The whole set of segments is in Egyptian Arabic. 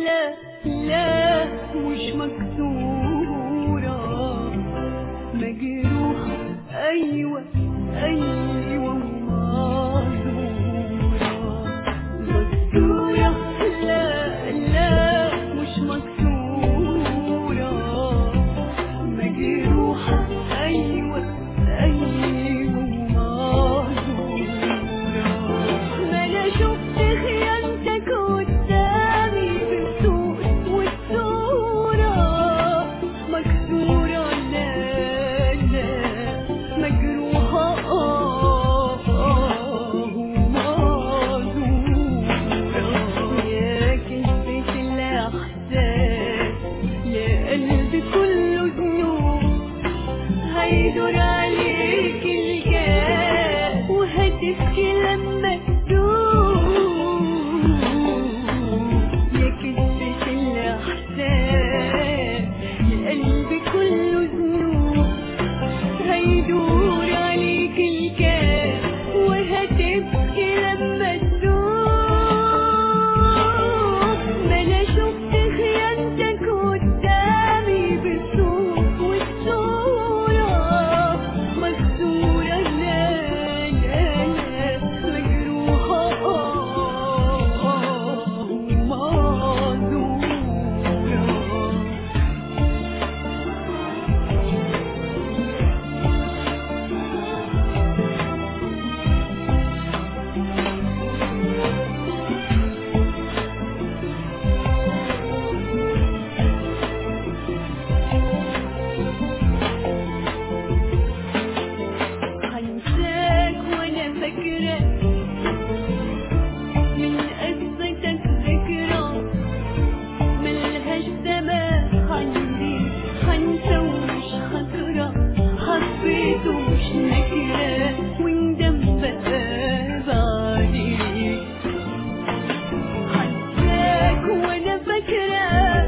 لا لا مش مكسورة مجروحة أيوة أيوة ومعذورة مكسورة لا لا مش مكسورة مجروحة أيوة أيوة ومعذورة ما أنا شفت خيانتك قدامي في السوق والصورة مكسورة لا لا مجروحة آه آه ومعذورة يا كذبة الإحساس يا قلبي كله ذنوب هيدور عليك الجاه وهتبكي لما تدوب يا كذبة الإحساس يا قلبي كله ذنوب هيدور عليك الجاه وهتبكي لما تدوب ما انا شفت خيانتك قدامي بالصوت والصورة مكسورة لا لا لا مجروحة آه آه ومعذورة هنساك وانا فاكرة من قصتك ذكرى ملهاش سماء عندي هنسى ومش خاطرة حبيت ومش نكرة وندم بقى بعدين هنساك وانا فاكرة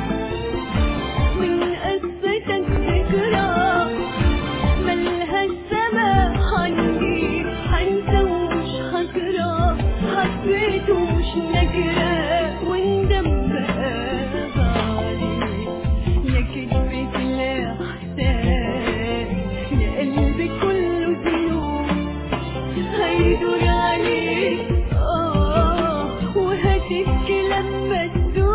من قصتك ذكرى ملهاش سما عندي حنسى ومش خاطرة حبيت ومش نكرة وندم بقى بعدين يا كدبة الإحساس يا قلبي كله ذنوب هيدور عليك آه وهتبكي لما تدوب